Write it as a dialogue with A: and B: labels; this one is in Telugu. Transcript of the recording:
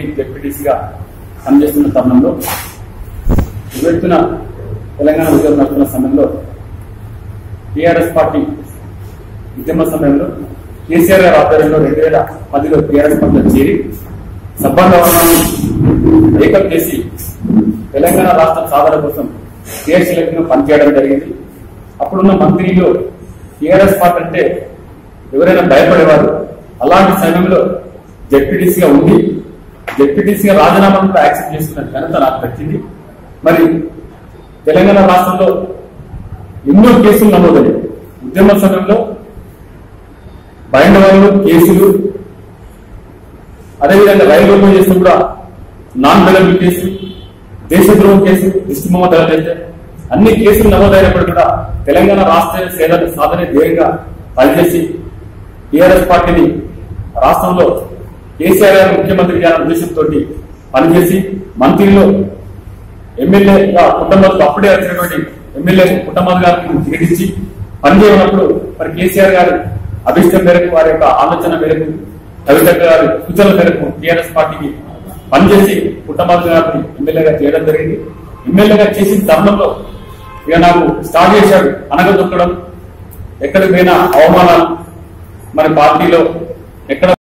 A: డిప్యూటీసీగా పనిచేస్తున్న తరుణంలో ఉవ్వెత్తున తెలంగాణ ఉద్యోగం నడుస్తున్న సమయంలో టీఆర్ఎస్ పార్టీ ఉద్యమ సమయంలో కేసీఆర్ గారి ఆధ్వర్యంలో రెండు వేల పదిలో టీఆర్ఎస్ పార్టీలో చేరి సబ్బా గవర్నర్ని ఏకం చేసి తెలంగాణ రాష్ట్ర సాధన కోసం టీఆర్ఎస్ పనిచేయడం జరిగింది అప్పుడున్న మంత్రిలో టీఆర్ఎస్ పార్టీ అంటే ఎవరైనా భయపడేవారు అలాంటి సమయంలో జెడ్పీటీసీగా ఉండి జెడ్పీటీసీగా రాజీనామాను కూడా యాక్సెప్ట్ చేసుకున్న ఘనత నాకు దక్కింది మరి తెలంగాణ రాష్ట్రంలో ఎన్నో కేసులు నమోదయ్యాయి ఉద్యమ సమయంలో బైండవాళ్ళు కేసులు అదేవిధంగా రైల్వే చేస్తూ కూడా నాన్ బెలబుల్ కేసు దేశద్రోహం కేసు విష్ణు మహమ్మద్ అయితే అన్ని కేసులు నమోదైనప్పుడు కూడా తెలంగాణ రాష్ట్ర సేన సాధన ధ్యేయంగా పనిచేసి టీఆర్ఎస్ పార్టీని రాష్ట్రంలో కేసీఆర్ గారు ముఖ్యమంత్రి గారి ఉద్దేశంతో పనిచేసి మంత్రిలో ఎమ్మెల్యేగా కుటుంబాలకు అప్పుడే వచ్చినటువంటి ఎమ్మెల్యే కుటుంబాల గారికి తిరిగించి పనిచేయనప్పుడు మరి కేసీఆర్ గారి అభిష్టం మేరకు వారి యొక్క ఆలోచన మేరకు కవిత గారి సూచనల మేరకు టీఆర్ఎస్ పార్టీకి పనిచేసి కుటుంబాల గారిని ఎమ్మెల్యేగా చేయడం జరిగింది ఎమ్మెల్యేగా చేసిన తరుణంలో ఇక నాకు స్టార్ట్ చేశాడు అనగదొక్కడం ఎక్కడికి పోయినా అవమానాలు మరి పార్టీలో ఎక్కడ